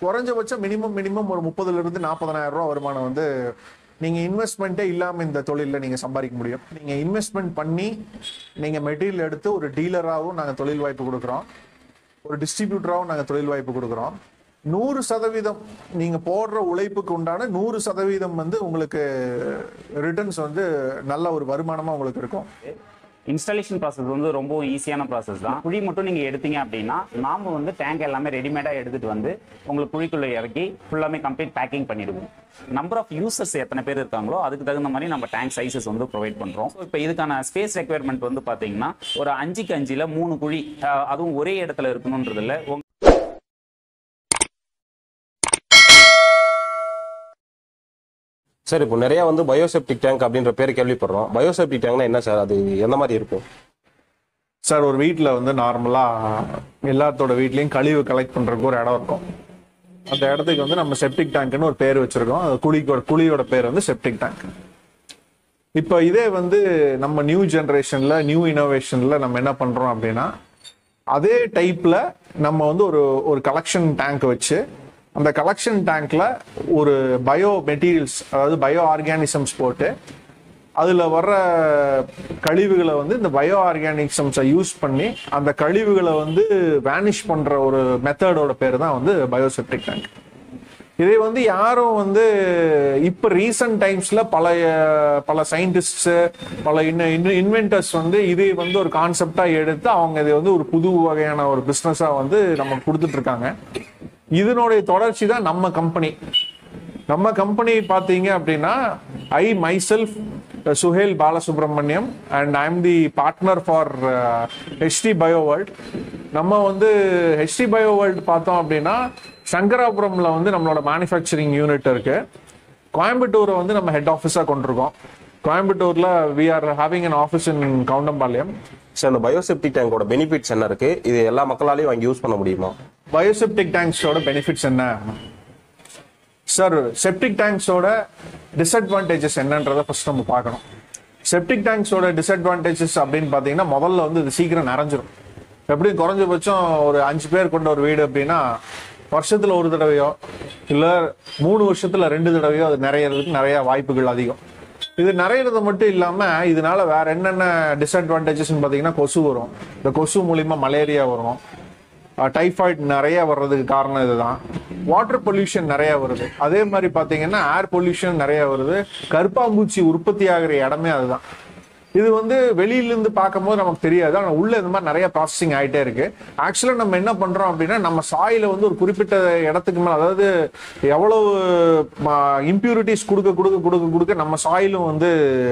குறைஞ்சபட்சம் minimum minimum ஒரு முப்பதுல இருந்து நாற்பதனாயிரம் ரூபா வருமானம் வந்து நீங்க இன்வெஸ்ட்மெண்ட்டே இல்லாம இந்த தொழிலில் நீங்க சம்பாதிக்க முடியும் நீங்க இன்வெஸ்ட்மெண்ட் பண்ணி நீங்க மெட்டீரியல் எடுத்து ஒரு டீலராகவும் நாங்க தொழில் வாய்ப்பு கொடுக்குறோம் ஒரு டிஸ்ட்ரிபியூட்டராகவும் நாங்க தொழில் வாய்ப்பு கொடுக்குறோம் நூறு சதவீதம் நீங்க போடுற உழைப்புக்கு உண்டான நூறு சதவீதம் வந்து உங்களுக்கு ரிட்டர்ன்ஸ் வந்து நல்ல ஒரு வருமானமா உங்களுக்கு இருக்கும் இன்ஸ்டாலேஷன் ப்ராசஸ் வந்து ரொம்ப ஈஸியான ப்ராசஸ் தான் குழி மட்டும் நீங்க எடுத்தீங்க அப்படின்னா நாம வந்து டேங்க் எல்லாமே ரெடிமேடா எடுத்துட்டு வந்து உங்களுக்கு குழிக்குள்ள இறக்கி ஃபுல்லாமே கம்ப்ளீட் பேக்கிங் பண்ணிடுவோம் நம்பர் ஆஃப் யூசர்ஸ் எத்தனை பேர் இருக்காங்களோ அதுக்கு தகுந்த மாதிரி நம்ம டேங்க் சைஸஸ் வந்து ப்ரொவைட் பண்றோம் இப்போ இதுக்கான ஸ்பேஸ் ரெக்குயர்மெண்ட் வந்து பாத்தீங்கன்னா ஒரு அஞ்சுக்கு அஞ்சுல மூணு குழி அஹ், அதுவும் ஒரே இடத்துல இருக்கணுன்றது இல்ல உங்க சார் இப்போ நிறைய வந்து பயோசெப்டிக் டேங்க் அப்படின்ற பேர் கேள்விப்படுறோம் பயோசெப்டிக் டேங்க்னா என்ன சார் அது எந்த மாதிரி இருக்கும் சார் ஒரு வீட்டில் வந்து நார்மலாக எல்லாத்தோட வீட்லேயும் கழிவு கலெக்ட் பண்ணுறதுக்கு ஒரு இடம் இருக்கும் அந்த இடத்துக்கு வந்து நம்ம செப்டிக் டேங்க்னு ஒரு பேர் வச்சிருக்கோம் அது குழிக்கோட குழியோட பேர் வந்து செப்டிக் டேங்க் இப்போ இதே வந்து நம்ம நியூ ஜென்ரேஷனில் நியூ இனோவேஷனில் நம்ம என்ன பண்ணுறோம் அப்படின்னா அதே டைப்பில் நம்ம வந்து ஒரு ஒரு கலெக்ஷன் டேங்க் வச்சு அந்த கலெக்ஷன் டேங்க்ல ஒரு பயோ மெட்டீரியல்ஸ் அதாவது பயோ ஆர்கானிசம்ஸ் போட்டு அதுல வர்ற கழிவுகளை வந்து இந்த பயோ ஆர்கானிசம்ஸை யூஸ் பண்ணி அந்த கழிவுகளை வந்து வேனிஷ் பண்ற ஒரு மெத்தடோட பேர் தான் வந்து பயோசெப்டிக் டேங்க் இதை வந்து யாரும் வந்து இப்ப ரீசன்ட் டைம்ஸ்ல பல பல சயின்டிஸ்ட் பல இன்வென்டர்ஸ் வந்து இதை வந்து ஒரு கான்செப்டா எடுத்து அவங்க இதை வந்து ஒரு புது வகையான ஒரு பிசினஸா வந்து நமக்கு கொடுத்துட்டு இருக்காங்க இதனுடைய தொடர்ச்சி தான் நம்ம கம்பெனி நம்ம கம்பெனி பார்த்தீங்க அப்படின்னா I myself Suhail Balasubramaniam and I am the partner for HD bio world நம்ம வந்து ஹெச்டி பயோ வேர்ல்ட் பார்த்தோம் அப்படின்னா சங்கராபுரம்ல வந்து நம்மளோட மேனுஃபேக்சரிங் யூனிட் இருக்கு கோயம்புத்தூரை வந்து நம்ம ஹெட் ஆஃபீஸாக கொண்டிருக்கோம் கோயம்புத்தூர்ல we are having an office in Koundampalayam sir இந்த பயோசெப்டிக் டேங்கோட பெனிஃபிட்ஸ் என்ன இருக்கு இது எல்லா மக்களாலையும் வாங்கி யூஸ் பண்ண முடியுமா பயோசெப்டிக் டேங்க்ஸோட பெனிஃபிட்ஸ் என்ன சார் செப்டிக் டேங்க்ஸோட டிஸ்அட்வான்டேஜஸ் என்னன்றதை ஃபர்ஸ்ட் நம்ம பார்க்கணும் செப்டிக் டேங்க்ஸோட டிஸ்அட்வான்டேஜஸ் அப்படின்னு பார்த்தீங்கன்னா முதல்ல வந்து இது சீக்கிரம் நிறைஞ்சிரும் எப்படியும் குறைஞ்சபட்சம் ஒரு அஞ்சு பேர் கொண்ட ஒரு வீடு அப்படின்னா வருஷத்துல ஒரு தடவையோ இல்ல மூணு வருஷத்துல ரெண்டு தடவையோ அது நிறையறதுக்கு நிறைய வாய்ப்புகள் அதிகம் இது நிறையறது மட்டும் இல்லாம இதனால வேற என்னென்ன டிஸ்அட்வான்டேஜஸ் பாத்தீங்கன்னா கொசு வரும் இந்த கொசு மூலியமா மலேரியா வரும் டைஃபாய்டு நிறைய வர்றதுக்கு காரணம் இதுதான் வாட்டர் பொல்யூஷன் நிறைய வருது அதே மாதிரி பாத்தீங்கன்னா ஏர் பொல்யூஷன் நிறைய வருது கருப்பாம்பூச்சி உற்பத்தி ஆகிற இடமே அதுதான் இது வந்து வெளியில இருந்து பார்க்கும்போது நமக்கு தெரியாது ஆனா உள்ள இந்த மாதிரி நிறைய ப்ராசஸிங் ஆயிட்டே இருக்கு ஆக்சுவலா நம்ம என்ன பண்றோம் அப்படின்னா நம்ம சாயில வந்து ஒரு குறிப்பிட்ட இடத்துக்கு மேல அதாவது எவ்வளவு இம்பியூரிட்டிஸ் கொடுக்க கொடுக்க கொடுக்க கொடுக்க நம்ம சாயிலும் வந்து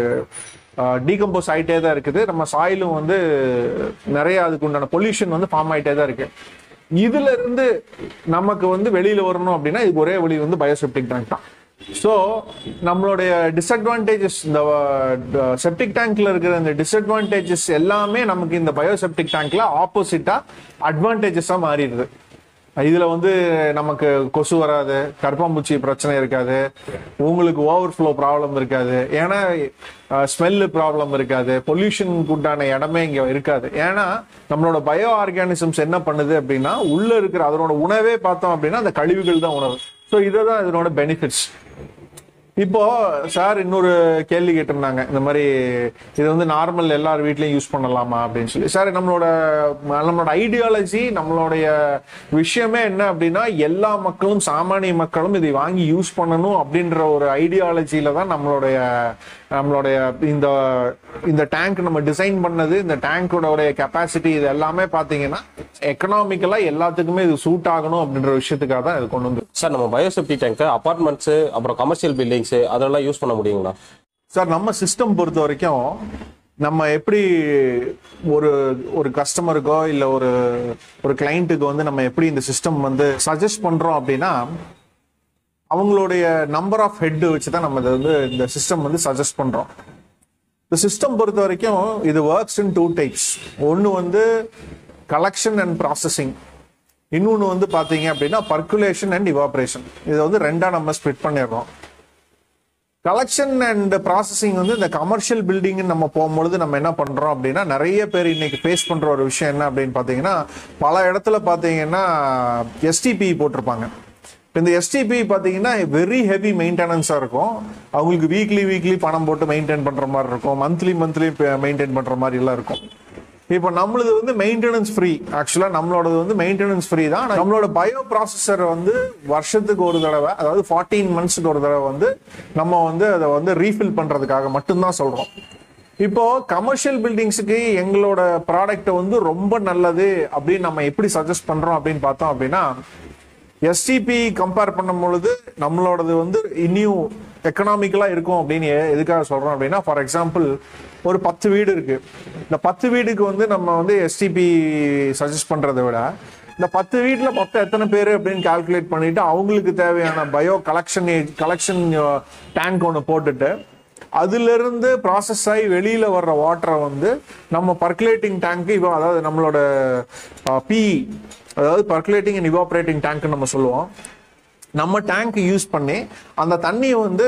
டீகம்போஸ் ஆயிட்டே தான் இருக்குது நம்ம சாயிலும் வந்து நிறைய அதுக்கு உண்டான பொல்யூஷன் வந்து ஃபார்ம் ஆயிட்டே தான் இருக்கு இதுல இருந்து நமக்கு வந்து வெளியில வரணும் அப்படின்னா இதுக்கு ஒரே வழி வந்து பயோசெப்டிக் டேங்க் தான் ஸோ நம்மளுடைய டிஸ்அட்வான்டேஜஸ் இந்த செப்டிக் டேங்க்ல இருக்கிற இந்த டிஸ்அட்வான்டேஜஸ் எல்லாமே நமக்கு இந்த பயோசெப்டிக் டேங்க்ல ஆப்போசிட்டா அட்வான்டேஜஸா மாறிடுது இதுல வந்து நமக்கு கொசு வராது கருப்பாம்பூச்சி பிரச்சனை இருக்காது உங்களுக்கு ஓவர் ஃப்ளோ ப்ராப்ளம் இருக்காது ஏன்னா ஸ்மெல்லு ப்ராப்ளம் இருக்காது பொல்யூஷனுக்கு உண்டான இடமே இங்க இருக்காது ஏன்னா நம்மளோட பயோ ஆர்கானிசம்ஸ் என்ன பண்ணுது அப்படின்னா உள்ள இருக்கிற அதனோட உணவே பார்த்தோம் அப்படின்னா அந்த கழிவுகள் தான் உணவு ஸோ இதுதான் இதனோட பெனிஃபிட்ஸ் இப்போ சார் இன்னொரு கேள்வி கேட்டிருந்தாங்க இந்த மாதிரி இது வந்து நார்மல் எல்லார் வீட்லயும் யூஸ் பண்ணலாமா அப்படின்னு சொல்லி சார் நம்மளோட நம்மளோட ஐடியாலஜி நம்மளுடைய விஷயமே என்ன அப்படின்னா எல்லா மக்களும் சாமானிய மக்களும் இதை வாங்கி யூஸ் பண்ணணும் அப்படின்ற ஒரு ஐடியாலஜியில தான் நம்மளுடைய நம்மளுடைய இந்த இந்த டேங்க் நம்ம டிசைன் பண்ணது இந்த டேங்கோட கெப்பாசிட்டி இது எல்லாமே பாத்தீங்கன்னா எக்கனாமிக்கலா எல்லாத்துக்குமே இது சூட் ஆகணும் அப்படின்ற விஷயத்துக்காக தான் இது கொண்டு வந்து சார் நம்ம பயோசெப்டிக் டேங்க் அபார்ட்மெண்ட்ஸ் அப்புறம் கமர்ஷியல் பில்டிங்ஸ் அதெல்லாம் யூஸ் பண்ண முடியுங்களா சார் நம்ம சிஸ்டம் பொறுத்த வரைக்கும் நம்ம எப்படி ஒரு ஒரு கஸ்டமருக்கோ இல்லை ஒரு ஒரு கிளைண்ட்டுக்கு வந்து நம்ம எப்படி இந்த சிஸ்டம் வந்து சஜஸ்ட் பண்றோம் அப்படின்னா அவங்களுடைய நம்பர் ஆஃப் ஹெட் வச்சு தான் நம்ம இதை வந்து இந்த சிஸ்டம் வந்து சஜஸ்ட் பண்றோம் இந்த சிஸ்டம் பொறுத்த வரைக்கும் இது ஒர்க்ஸ் இன் டூ டைப்ஸ் ஒன்று வந்து கலெக்ஷன் அண்ட் ப்ராசஸிங் இன்னொன்று வந்து பார்த்தீங்க அப்படின்னா பர்குலேஷன் அண்ட் இவாபரேஷன் இதை வந்து ரெண்டா நம்ம ஸ்ப்ளிட் பண்ணிடுறோம் கலெக்ஷன் அண்ட் ப்ராசஸிங் வந்து இந்த கமர்ஷியல் பில்டிங் நம்ம போகும்பொழுது நம்ம என்ன பண்றோம் அப்படின்னா நிறைய பேர் இன்னைக்கு ஃபேஸ் பண்ற ஒரு விஷயம் என்ன அப்படின்னு பாத்தீங்கன்னா பல இடத்துல பாத்தீங்கன்னா எஸ்டிபி போட்டிருப்பாங்க இப்போ இந்த எஸ்டிபி பார்த்தீங்கன்னா வெரி ஹெவி மெயின்டெனன்ஸாக இருக்கும் அவங்களுக்கு வீக்லி வீக்லி பணம் போட்டு மெயின்டைன் பண்ணுற மாதிரி இருக்கும் மந்த்லி மந்த்லி மெயின்டைன் பண்ணுற மாதிரி எல்லாம் இருக்கும் இப்போ நம்மளது வந்து மெயின்டெனன்ஸ் ஃப்ரீ ஆக்சுவலாக நம்மளோடது வந்து மெயின்டெனன்ஸ் ஃப்ரீ தான் ஆனா நம்மளோட பயோ ப்ராசஸர் வந்து வருஷத்துக்கு ஒரு தடவை அதாவது ஃபார்ட்டீன் மந்த்ஸுக்கு ஒரு தடவை வந்து நம்ம வந்து அதை வந்து ரீஃபில் பண்ணுறதுக்காக மட்டும்தான் சொல்கிறோம் இப்போ கமர்ஷியல் பில்டிங்ஸுக்கு எங்களோட ப்ராடக்ட் வந்து ரொம்ப நல்லது அப்படின்னு நம்ம எப்படி சஜஸ்ட் பண்றோம் அப்படின்னு பார்த்தோம் அப்படின்னா எஸ்டிபி கம்பேர் பண்ணும் பொழுது நம்மளோடது வந்து இன்னியும் எக்கனாமிக்கலா இருக்கும் அப்படின்னு எ- எதுக்காக சொல்றோம் அப்படின்னா ஃபார் எக்ஸாம்பிள் ஒரு பத்து வீடு இருக்கு இந்த பத்து வீடுக்கு வந்து நம்ம வந்து எஸ்டிபி சஜஸ்ட் பண்றதை விட இந்த பத்து வீட்ல மொத்தம் எத்தனை பேர் அப்படின்னு கால்குலேட் பண்ணிட்டு அவங்களுக்கு தேவையான பயோ கலெக்ஷன் கலெக்ஷன் டேங்க் ஒன்று போட்டுட்டு அதுல இருந்து ப்ராசஸ் ஆகி வெளியில வர்ற வாட்டரை வந்து நம்ம பர்குலேட்டிங் டேங்க் இப்போ அதாவது நம்மளோட பி அதாவது பர்குலேட்டிங் அண்ட் இவாப்ரேட்டிங் டேங்க் நம்ம சொல்லுவோம் நம்ம டேங்க் யூஸ் பண்ணி அந்த தண்ணியை வந்து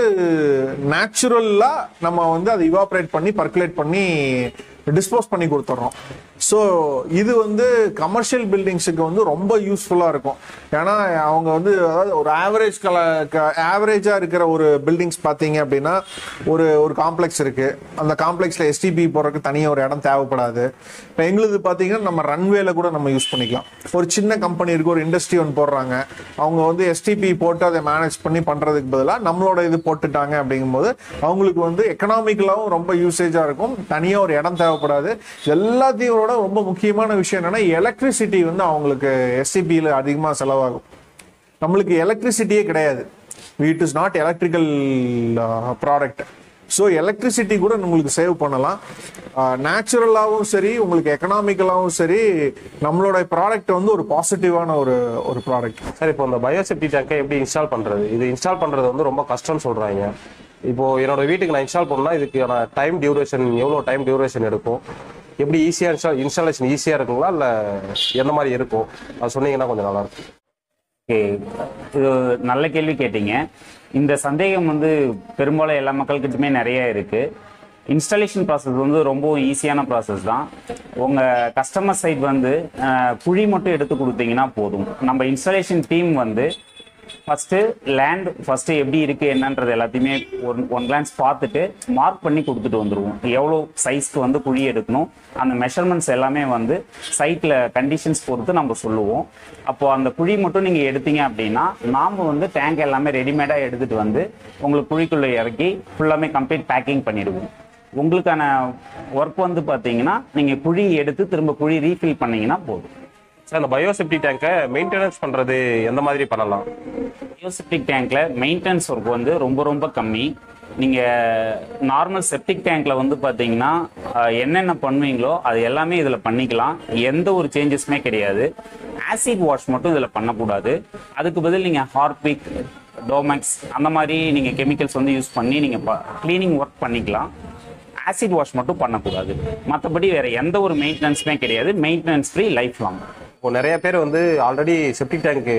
நேச்சுரலா நம்ம வந்து அதை இவாப்ரேட் பண்ணி பர்குலேட் பண்ணி டிஸ்போஸ் பண்ணி கொடுத்துட்றோம் ஸோ இது வந்து கமர்ஷியல் பில்டிங்ஸுக்கு வந்து ரொம்ப யூஸ்ஃபுல்லாக இருக்கும் ஏன்னா அவங்க வந்து அதாவது ஒரு ஆவரேஜ் கல ஆவரேஜாக இருக்கிற ஒரு பில்டிங்ஸ் பார்த்தீங்க அப்படின்னா ஒரு ஒரு காம்ப்ளெக்ஸ் இருக்கு அந்த காம்ப்ளெக்ஸில் எஸ்டிபி போடுறதுக்கு தனியாக ஒரு இடம் தேவைப்படாது இப்போ எங்களுது பார்த்தீங்கன்னா நம்ம ரன்வேல கூட நம்ம யூஸ் பண்ணிக்கலாம் ஒரு சின்ன கம்பெனி இருக்கு ஒரு இண்டஸ்ட்ரி ஒன்று போடுறாங்க அவங்க வந்து எஸ்டிபி போட்டு அதை மேனேஜ் பண்ணி பண்ணுறதுக்கு பதிலாக நம்மளோட இது போட்டுட்டாங்க அப்படிங்கும்போது அவங்களுக்கு வந்து எக்கனாமிக்கலாகவும் ரொம்ப யூசேஜாக இருக்கும் தனியாக ஒரு இடம் தேவைப்படாது எல்லாத்தையும் விட ரொம்ப முக்கியமான விஷயம் என்னன்னா எலக்ட்ரிசிட்டி வந்து அவங்களுக்கு எஸ்டிபியில் அதிகமாக செலவாகும் நம்மளுக்கு எலக்ட்ரிசிட்டியே கிடையாது it is not electrical product so electricity கூட உங்களுக்கு சேவ் பண்ணலாம் நேச்சுரலாகவும் சரி உங்களுக்கு எக்கனாமிக்கலாகவும் சரி நம்மளோட ப்ராடக்ட் வந்து ஒரு பாசிட்டிவான ஒரு ஒரு ப்ராடக்ட் சார் இப்போ இந்த பயோசெப்டி டேங்கை எப்படி இன்ஸ்டால் பண்றது இது இன்ஸ்டால் பண்றது வந்து ரொம்ப கஷ்டம்னு சொல்றாங்க இப்போ என்னோட வீட்டுக்கு நான் இன்ஸ்டால் பண்ணா இதுக்கான டைம் டியூரேஷன் எவ்வளோ டைம் டியூரேஷன் எடுக்கும் எப்படி ஈஸியாக இன்ஸ்டால் இன்ஸ்டாலேஷன் ஈஸியாக இருக்குங்களா இல்லை எந்த மாதிரி இருக்கும் அது சொன்னீங்கன்னா கொஞ்சம் நல்லா இருக்கும் ஓகே இது நல்ல கேள்வி கேட்டீங்க இந்த சந்தேகம் வந்து பெரும்பாலும் எல்லா மக்கள்கிட்டயுமே நிறைய இருக்கு இன்ஸ்டாலேஷன் ப்ராசஸ் வந்து ரொம்ப ஈஸியான ப்ராசஸ் தான் உங்கள் கஸ்டமர் சைட் வந்து அஹ், குழி மட்டும் எடுத்து கொடுத்தீங்கன்னா போதும் நம்ம இன்ஸ்டாலேஷன் டீம் வந்து ஃபஸ்ட்டு லேண்ட் ஃபஸ்ட்டு எப்படி இருக்குது என்னன்றது எல்லாத்தையுமே ஒன் ஒன் கிளான்ஸ் பார்த்துட்டு மார்க் பண்ணி கொடுத்துட்டு வந்துடுவோம் எவ்வளோ சைஸ்க்கு வந்து குழி எடுக்கணும் அந்த மெஷர்மெண்ட்ஸ் எல்லாமே வந்து சைட்டில் கண்டிஷன்ஸ் பொறுத்து நம்ம சொல்லுவோம் அப்போ அந்த குழி மட்டும் நீங்கள் எடுத்தீங்க அப்படின்னா நாம் வந்து டேங்க் எல்லாமே ரெடிமேடாக எடுத்துகிட்டு வந்து உங்களுக்கு குழிக்குள்ளே இறக்கி ஃபுல்லாமே கம்ப்ளீட் பேக்கிங் பண்ணிடுவோம் உங்களுக்கான ஒர்க் வந்து பார்த்தீங்கன்னா நீங்கள் குழி எடுத்து திரும்ப குழி ரீஃபில் பண்ணீங்கன்னா போதும் சார் இந்த பயோசெப்டி டேங்கை மெயின்டெனன்ஸ் பண்றது எந்த மாதிரி பண்ணலாம் பயோசெப்டிக் டேங்க்ல மெயின்டெனன்ஸ் ஒர்க் வந்து ரொம்ப ரொம்ப கம்மி நீங்க நார்மல் செப்டிக் டேங்க்ல வந்து பாத்தீங்கன்னா அஹ், என்னென்ன பண்ணுவீங்களோ அது எல்லாமே இதுல பண்ணிக்கலாம் எந்த ஒரு சேஞ்சஸுமே கிடையாது ஆசிட் வாஷ் மட்டும் இதுல பண்ணக்கூடாது அதுக்கு பதில் நீங்க ஹார்பிக் டோமேக்ஸ் அந்த மாதிரி நீங்க கெமிக்கல்ஸ் வந்து யூஸ் பண்ணி நீங்க க்ளீனிங் ஒர்க் பண்ணிக்கலாம் ஆசிட் வாஷ் மட்டும் பண்ணக்கூடாது மற்றபடி வேற எந்த ஒரு மெயின்டெனன்ஸுமே கிடையாது மெயின்டெனன்ஸ் ஃப்ரீ லைஃப் லாங் இப்போ நிறைய பேர் வந்து ஆல்ரெடி செப்டிக் டேங்க்கு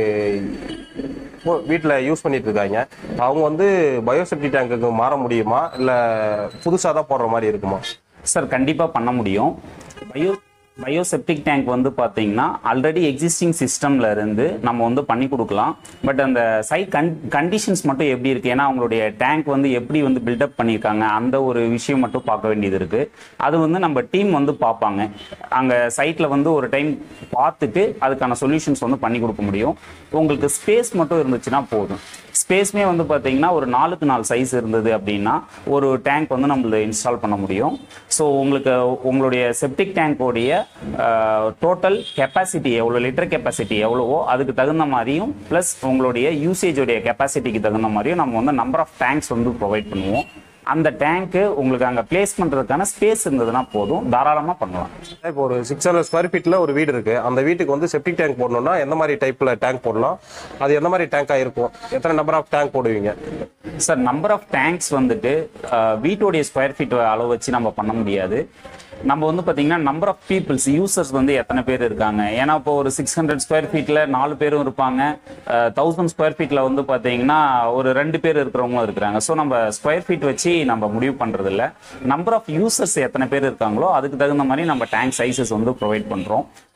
வீட்டில் யூஸ் பண்ணிட்டு இருக்காங்க அவங்க வந்து பயோசெப்டி டேங்குக்கு மாற முடியுமா இல்லை புதுசாக தான் போடுற மாதிரி இருக்குமா சார் கண்டிப்பாக பண்ண முடியும் பயோ பயோசெப்டிக் டேங்க் வந்து பார்த்தீங்கன்னா ஆல்ரெடி எக்ஸிஸ்டிங் சிஸ்டம்ல இருந்து நம்ம வந்து பண்ணி கொடுக்கலாம் பட் அந்த சைட் கன் கண்டிஷன்ஸ் மட்டும் எப்படி இருக்கு ஏன்னா அவங்களுடைய டேங்க் வந்து எப்படி வந்து பில்டப் பண்ணியிருக்காங்க அந்த ஒரு விஷயம் மட்டும் பார்க்க வேண்டியது இருக்கு அது வந்து நம்ம டீம் வந்து பார்ப்பாங்க அங்கே சைட்டில் வந்து ஒரு டைம் பார்த்துட்டு அதுக்கான சொல்யூஷன்ஸ் வந்து பண்ணி கொடுக்க முடியும் உங்களுக்கு ஸ்பேஸ் மட்டும் இருந்துச்சுன்னா போதும் ஸ்பேஸ்மே வந்து பார்த்தீங்கன்னா ஒரு நாலுக்கு நாலு சைஸ் இருந்தது அப்படின்னா ஒரு டேங்க் வந்து நம்மள இன்ஸ்டால் பண்ண முடியும் ஸோ உங்களுக்கு உங்களுடைய செப்டிக் டேங்கோடைய டோட்டல் கெப்பாசிட்டி எவ்வளோ லிட்டர் கெப்பாசிட்டி எவ்வளவோ அதுக்கு தகுந்த மாதிரியும் ப்ளஸ் உங்களுடைய யூசேஜோடைய கெப்பாசிட்டிக்கு தகுந்த மாதிரியும் நம்ம வந்து நம்பர் ஆஃப் டேங்க்ஸ் வந்து ப்ரொவைட் பண்ணுவோம் அந்த டேங்க்கு உங்களுக்கு அங்கே பிளேஸ் பண்ணுறதுக்கான ஸ்பேஸ் இருந்ததுன்னா போதும் தாராளமாக பண்ணலாம் இப்போ ஒரு சிக்ஸ் ஹண்ட்ரட் ஸ்கொயர் ஃபீட்டில் ஒரு வீடு இருக்கு அந்த வீட்டுக்கு வந்து செப்டிக் டேங்க் போடணும்னா எந்த மாதிரி டைப்பில் டேங்க் போடலாம் அது எந்த மாதிரி டேங்காக இருக்கும் எத்தனை நம்பர் ஆஃப் டேங்க் போடுவீங்க சார் நம்பர் ஆஃப் டேங்க்ஸ் வந்துட்டு அஹ், வீட்டோடைய ஸ்கொயர் ஃபீட் அளவு வச்சு நம்ம பண்ண முடியாது நம்ம வந்து பார்த்தீங்கன்னா நம்பர் ஆஃப் பீப்புள்ஸ் யூசர்ஸ் வந்து எத்தனை பேர் இருக்காங்க ஏன்னா இப்போ ஒரு சிக்ஸ் ஹண்ட்ரட் ஸ்கொயர் ஃபீட்டில் நாலு பேரும் இருப்பாங்க தௌசண்ட் ஸ்கொயர் ஃபீட்டில் வந்து பார்த்தீங்கன்னா ஒரு ரெண்டு பேர் இருக்கிறவங்களும் இருக்கிறாங்க ஸோ நம்ம ஸ்கொயர் ஃபீட் வச்சு நம்ம முடிவு பண்ணுறது இல்ல நம்பர் ஆஃப் யூசர்ஸ் எத்தனை பேர் இருக்காங்களோ அதுக்கு தகுந்த மாதிரி நம்ம டேங்க் சைஸஸ் வந்து ப்ரொவைட் பண்ணுறோம்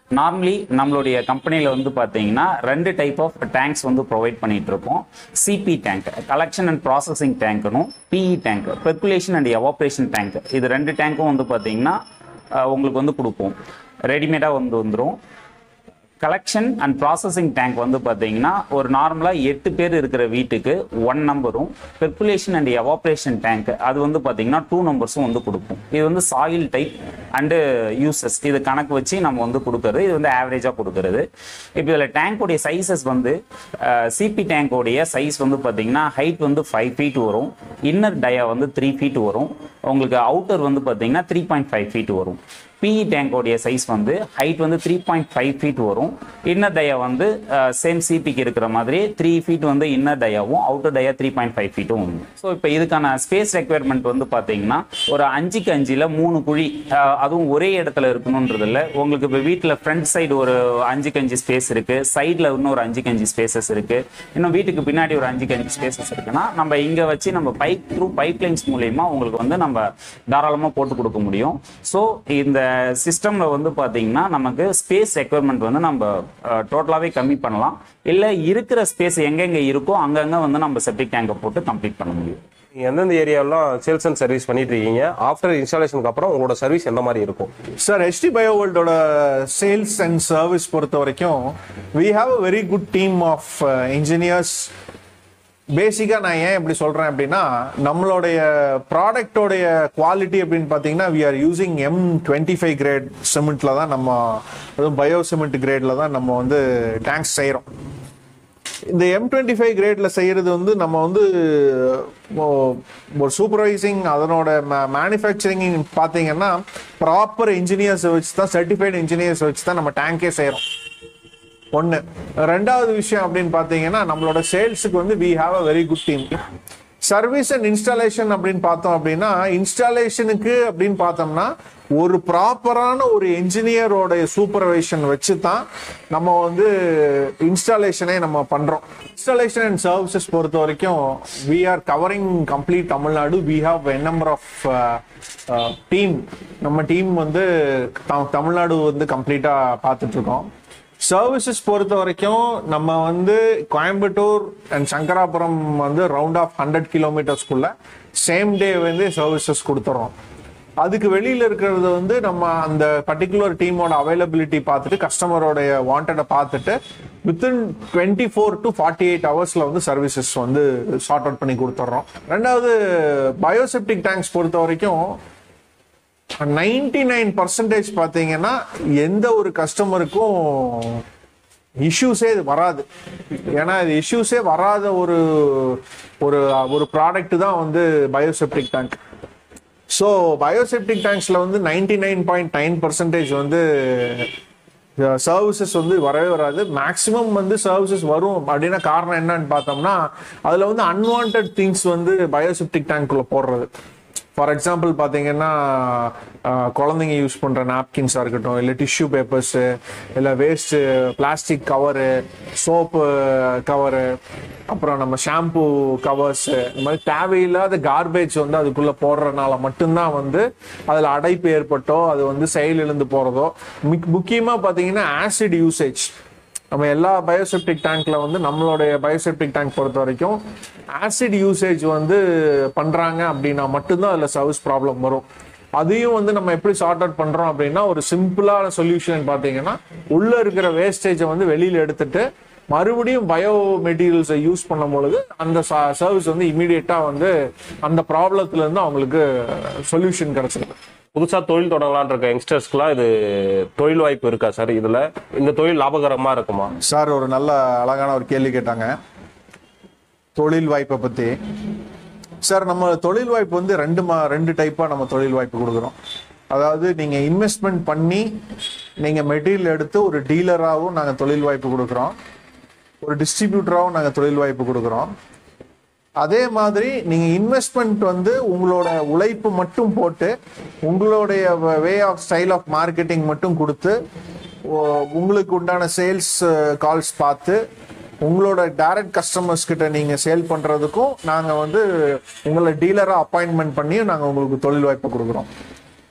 நார்மலி நம்மளுடைய கம்பெனியில் வந்து பார்த்தீங்கன்னா ரெண்டு டைப் ஆஃப் டேங்க்ஸ் வந்து ப்ரொவைட் பண்ணிட்டு இருக்கோம் CP tank collection and processing டேங்க்னும் PE tank percolation and evaporation tank இது ரெண்டு டேங்க்கும் வந்து பார்த்தீங்கன்னா அஹ், உங்களுக்கு வந்து கொடுப்போம் ரெடிமேடாக வந்து வந்துடும் கலெக்ஷன் அண்ட் ப்ராசஸிங் டேங்க் வந்து பார்த்தீங்கன்னா ஒரு நார்மலாக எட்டு பேர் இருக்கிற வீட்டுக்கு ஒன் நம்பரும் பெர்குலேஷன் அண்ட் எவாப்ரேஷன் டேங்க் அது வந்து பார்த்தீங்கன்னா டூ நம்பர்ஸும் வந்து கொடுப்போம் இது வந்து சாயில் டைப் அண்டு யூசஸ் இது கணக்கு வச்சு நம்ம வந்து கொடுக்கறது இது வந்து ஆவரேஜாக கொடுக்கறது இப்போ இதில் டேங்கோடைய சைஸஸ் வந்து சிபி டேங்கோடைய சைஸ் வந்து பார்த்தீங்கன்னா ஹைட் வந்து ஃபைவ் ஃபீட் வரும் இன்னர் டயா வந்து த்ரீ ஃபீட் வரும் உங்களுக்கு அவுட்டர் வந்து பார்த்தீங்கன்னா த்ரீ பாயிண்ட் ஃபைவ் ஃபீட் வரும் பிஇ டேங்கோடைய சைஸ் வந்து ஹைட் வந்து த்ரீ பாயிண்ட் ஃபைவ் ஃபீட் வரும் இன்னர் டயா வந்து சேம் சிபிக்கு இருக்கிற மாதிரி த்ரீ ஃபீட் வந்து இன்னர் டயாவும் outer dia three point five ஃபீட்டும் வரும் ஸோ இப்போ இதுக்கான ஸ்பேஸ் ரெக்குயர்மெண்ட் வந்து பார்த்தீங்கன்னா ஒரு அஞ்சுக்கு அஞ்சில் மூணு குழி அஹ், அதுவும் ஒரே இடத்துல இருக்கணுன்றது இல்லை உங்களுக்கு இப்போ வீட்டில் ஃப்ரண்ட் சைடு ஒரு அஞ்சுக்கு அஞ்சு ஸ்பேஸ் இருக்கு சைடில் இன்னும் ஒரு அஞ்சுக்கு அஞ்சு ஸ்பேசஸ் இருக்கு இன்னும் வீட்டுக்கு பின்னாடி ஒரு அஞ்சுக்கு அஞ்சு ஸ்பேசஸ் இருக்குன்னா நம்ம இங்கே வச்சு நம்ம பைப் த்ரூ பைப் லைன்ஸ் மூலயமா உங்களுக்கு வந்து நம்ம தாராளமாக போட்டு கொடுக்க முடியும் ஸோ இந்த சிஸ்டம்ல வந்து பார்த்தீங்கன்னா நமக்கு ஸ்பேஸ் ரெக்குயர்மெண்ட் வந்து நம்ம டோட்டலாகவே கம்மி பண்ணலாம் இல்லை இருக்கிற ஸ்பேஸ் எங்கெங்கே இருக்கோ அங்கங்கே வந்து நம்ம செப்டிக் டேங்கை போட்டு கம்ப்ளீட் பண்ண முடியும் நீங்க எந்தெந்த ஏரியாவெல்லாம் சேல்ஸ் அண்ட் சர்வீஸ் பண்ணிட்டு இருக்கீங்க ஆஃப்டர் இன்ஸ்டாலேஷனுக்கு அப்புறம் உங்களோட சர்வீஸ் எந்த மாதிரி இருக்கும் சார் ஹெச்டி பயோவேல்டோட சேல்ஸ் அண்ட் சர்வீஸ் பொறுத்த வரைக்கும் we have a very good team of engineers பேசிக்காக நான் ஏன் இப்படி சொல்கிறேன் அப்படின்னா நம்மளுடைய ப்ராடக்டோடைய குவாலிட்டி அப்படின்னு பார்த்தீங்கன்னா we are using M twenty five grade சிமெண்ட்டில் தான் நம்ம அதுவும் பயோ சிமெண்ட் கிரேடில் தான் நம்ம வந்து டேங்க்ஸ் செய்கிறோம் இந்த எம் டுவெண்ட்டி ஃபைவ் கிரேட்ல செய்யறது வந்து நம்ம வந்து ஓ- ஒரு சூப்பர்வைசிங் அதனோட மேனுஃபேக்சரிங் பார்த்தீங்கன்னா ப்ராப்பர் இன்ஜினியர்ஸ் வச்சு தான் சர்டிஃபைடு இன்ஜினியர்ஸ் வச்சு தான் நம்ம டேங்கே செய்கிறோம் ஒன்று ரெண்டாவது விஷயம் அப்படின்னு பார்த்தீங்கன்னா நம்மளோட சேல்ஸுக்கு வந்து we have a very good team service and installation அப்படின்னு பார்த்தோம் அப்படின்னா இன்ஸ்டாலேஷனுக்கு அப்படின்னு பார்த்தோம்னா ஒரு ப்ராப்பரான ஒரு என்ஜினியரோட சூப்பர்வைஷன் வச்சு தான் நம்ம வந்து இன்ஸ்டாலேஷனே நம்ம பண்றோம் இன்ஸ்டாலேஷன் அண்ட் சர்வீசஸ் பொறுத்த வரைக்கும் we are covering complete Tamil Nadu we have a number of team நம்ம டீம் வந்து த- தமிழ்நாடு வந்து கம்ப்ளீட்டா பார்த்துட்டு இருக்கோம் சர்வீசஸ் பொறுத்த வரைக்கும் நம்ம வந்து கோயம்புத்தூர் அண்ட் சங்கராபுரம் வந்து ரவுண்ட் ஆஃப் ஹண்ட்ரட் கிலோமீட்டர்ஸ்க்குள்ள சேம் டே வந்து சர்வீசஸ் கொடுத்துறோம் அதுக்கு வெளியில இருக்கிறது வந்து நம்ம அந்த பர்டிகுலர் டீமோட அவைலபிலிட்டி பார்த்துட்டு கஸ்டமரோடைய வாண்டடை பார்த்துட்டு within twenty four to forty eight ஹவர்ஸ்ல வந்து சர்வீசஸ் வந்து சார்ட் அவுட் பண்ணி கொடுத்துட்றோம் ரெண்டாவது பயோசெப்டிக் டேங்க்ஸ் பொறுத்த வரைக்கும் நைன்டி நைன் பர்சன்டேஜ் பார்த்தீங்கன்னா எந்த ஒரு கஸ்டமருக்கும் இஷ்யூஸே இது வராது ஏன்னா இது இஷ்யூஸே வராத ஒரு ஒரு ஒரு ப்ராடக்ட் தான் வந்து பயோசெப்டிக் டேங்க் ஸோ பயோசெப்டிக் டேங்க்ஸில் வந்து ninety nine point nine percentage வந்து சர்வீசஸ் வந்து வரவே வராது மேக்ஸிமம் வந்து சர்வீசஸ் வரும் அப்படின்னா காரணம் என்னன்னு பார்த்தோம்னா அதில் வந்து அன்வான்ட் திங்ஸ் வந்து பயோசெப்டிக் டேங்க்குள்ளே போடுறது ஃபார் எக்ஸாம்பிள் பார்த்தீங்கன்னா அஹ், குழந்தைங்க யூஸ் பண்ணுற நாப்கின்ஸாக இருக்கட்டும் இல்லை டிஷ்யூ பேப்பர்ஸு இல்லை waste plastic cover soap cover அப்புறம் நம்ம ஷாம்பு கவர்ஸு இந்த மாதிரி தேவையில்லாத கார்பேஜ் வந்து அதுக்குள்ளே போடுறதுனால மட்டும்தான் வந்து அதில் அடைப்பு ஏற்பட்டோ அது வந்து செயலிழந்து போகிறதோ முக்கியமாக பார்த்தீங்கன்னா ஆசிட் யூசேஜ் நம்ம எல்லா பயோசெப்டிக் டேங்க்ல வந்து நம்மளுடைய பயோசெப்டிக் டேங்க் பொறுத்த வரைக்கும் ஆசிட் யூசேஜ் வந்து பண்றாங்க அப்படின்னா மட்டும்தான் அதுல சர்வீஸ் ப்ராப்ளம் வரும் அதையும் வந்து நம்ம எப்படி சார்ட் அவுட் பண்றோம் அப்படின்னா ஒரு சிம்பிளான சொல்யூஷன் பார்த்தீங்கன்னா உள்ள இருக்கிற வேஸ்டேஜை வந்து வெளியில எடுத்துட்டு மறுபடியும் பயோ மெட்டீரியல்ஸை யூஸ் பண்ணும் பொழுது அந்த சர்வீஸ் வந்து இமீடியட்டா வந்து அந்த ப்ராப்ளத்துல இருந்து அவங்களுக்கு சொல்யூஷன் கிடைச்சிருக்கு புதுசா தொழில் தொடங்கலாம்னு இருக்க யங்ஸ்டர்ஸ்க்குலாம் இது தொழில் வாய்ப்பு இருக்கா சார் இதுல இந்த தொழில் லாபகரமா இருக்குமா சார் ஒரு நல்ல அழகான ஒரு கேள்வி கேட்டாங்க தொழில் வாய்ப்பை பத்தி சார் நம்ம தொழில் வாய்ப்பு வந்து ரெண்டு மா ரெண்டு டைப்பா நம்ம தொழில் வாய்ப்பு கொடுக்குறோம் அதாவது நீங்க இன்வெஸ்ட்மெண்ட் பண்ணி நீங்க மெட்டீரியல் எடுத்து ஒரு டீலராகவும் நாங்க தொழில் வாய்ப்பு கொடுக்குறோம் ஒரு டிஸ்ட்ரிபியூட்டராகவும் நாங்க தொழில் வாய்ப்பு கொடுக்குறோம் அதே மாதிரி நீங்க இன்வெஸ்ட்மெண்ட் வந்து உங்களோட உழைப்பு மட்டும் போட்டு உங்களுடைய way of style of marketing மட்டும் கொடுத்து ஓ- உங்களுக்கு உண்டான சேல்ஸ் கால்ஸ் பார்த்து உங்களோட டைரக்ட் கஸ்டமர்ஸ் கிட்ட நீங்க சேல் பண்றதுக்கும் நாங்க வந்து உங்களை டீலரா அப்பாயின்மெண்ட் பண்ணி நாங்க உங்களுக்கு தொழில் வாய்ப்பு கொடுக்குறோம்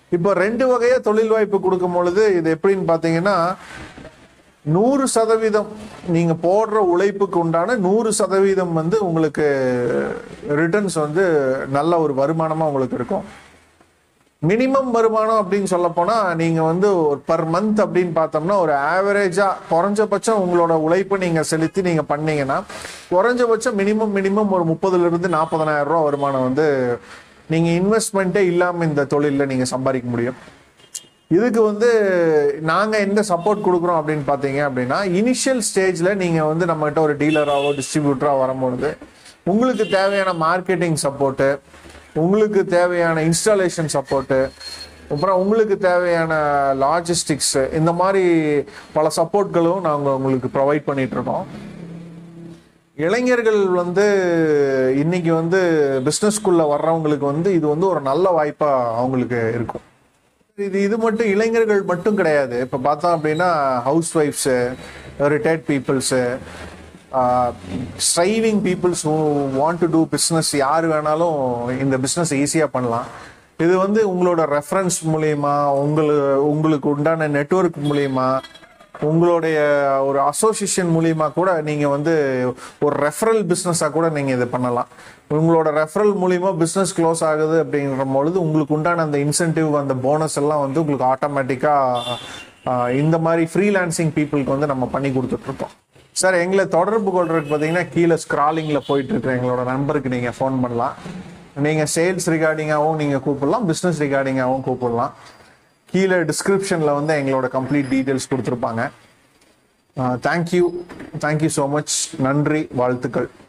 இப்போ ரெண்டு வகையா தொழில் வாய்ப்பு கொடுக்கும் பொழுது இது எப்படின்னு பாத்தீங்கன்னா நூறு சதவீதம் நீங்க போடுற உழைப்புக்கு உண்டான நூறு சதவீதம் வந்து உங்களுக்கு ரிட்டர்ன்ஸ் வந்து நல்ல ஒரு வருமானமா உங்களுக்கு இருக்கும் மினிமம் வருமானம் அப்படின்னு சொல்ல போனா நீங்க வந்து ஒரு பர் மந்த் அப்படின்னு பார்த்தோம்னா ஒரு ஆவரேஜா குறைஞ்சபட்சம் உங்களோட உழைப்பை நீங்க செலுத்தி நீங்க பண்ணீங்கன்னா குறைஞ்சபட்சம் மினிமம் மினிமம் ஒரு முப்பதுல இருந்து நாற்பதனாயிரம் ரூபாய் வருமானம் வந்து நீங்க இன்வெஸ்ட்மெண்ட்டே இல்லாம இந்த தொழில்ல நீங்க சம்பாதிக்க முடியும் இதுக்கு வந்து நாங்க எந்த சப்போர்ட் கொடுக்குறோம் அப்படின்னு பாத்தீங்க அப்படின்னா இனிஷியல் ஸ்டேஜ்ல நீங்க வந்து நம்மகிட்ட ஒரு டீலராவோ டிஸ்ட்ரிபியூட்டராக வரும்பொழுது உங்களுக்கு தேவையான மார்க்கெட்டிங் சப்போர்ட்டு உங்களுக்கு தேவையான இன்ஸ்டாலேஷன் சப்போர்ட்டு அப்புறம் உங்களுக்கு தேவையான லாஜிஸ்டிக்ஸ் இந்த மாதிரி பல சப்போர்ட்களும் நாங்கள் உங்களுக்கு ப்ரொவைட் பண்ணிட்டு இருக்கோம் இளைஞர்கள் வந்து இன்னைக்கு வந்து பிஸ்னஸ்குள்ள வர்றவங்களுக்கு வந்து இது வந்து ஒரு நல்ல வாய்ப்பா அவங்களுக்கு இருக்கும் இது இது மட்டும் இளைஞர்கள் மட்டும் கிடையாது இப்ப பார்த்தோம் அப்படின்னா ஹவுஸ் ஒய்ஃப்ஸு retired peoples striving peoples want to do business யார் வேணாலும் இந்த பிஸ்னஸ் ஈஸியாக பண்ணலாம் இது வந்து உங்களோட ரெஃபரன்ஸ் மூலியமா உங்களுக்கு உங்களுக்கு உண்டான நெட்வொர்க் மூலியமா உங்களுடைய ஒரு அசோசியேஷன் மூலியமா கூட நீங்க வந்து ஒரு ரெஃபரல் பிஸ்னஸா கூட நீங்க இது பண்ணலாம் உங்களோட ரெஃபரல் மூலியமா பிஸ்னஸ் க்ளோஸ் ஆகுது அப்படிங்கிற பொழுது உங்களுக்கு உண்டான அந்த இன்சென்டிவ் அந்த போனஸ் எல்லாம் வந்து உங்களுக்கு ஆட்டோமேட்டிக்கா இந்த மாதிரி ஃப்ரீலான்சிங் பீப்புளுக்கு வந்து நம்ம பண்ணி கொடுத்துட்டு இருக்கோம் சார் எங்களை தொடர்பு கொள்றதுக்கு பார்த்தீங்கன்னா கீழே ஸ்க்ராலிங்கில் போயிட்டு இருக்கிற எங்களோட நம்பருக்கு நீங்கள் ஃபோன் பண்ணலாம் நீங்கள் சேல்ஸ் ரிகார்டிங்காகவும் நீங்கள் கூப்பிடலாம் பிஸ்னஸ் ரிகார்டிங்காகவும் கூப்பிடலாம் கீழே டிஸ்கிரிப்ஷனில் வந்து எங்களோட கம்ப்ளீட் டீட்டெயில்ஸ் கொடுத்துருப்பாங்க தேங்க்யூ தேங்க்யூ ஸோ மச் நன்றி வாழ்த்துக்கள்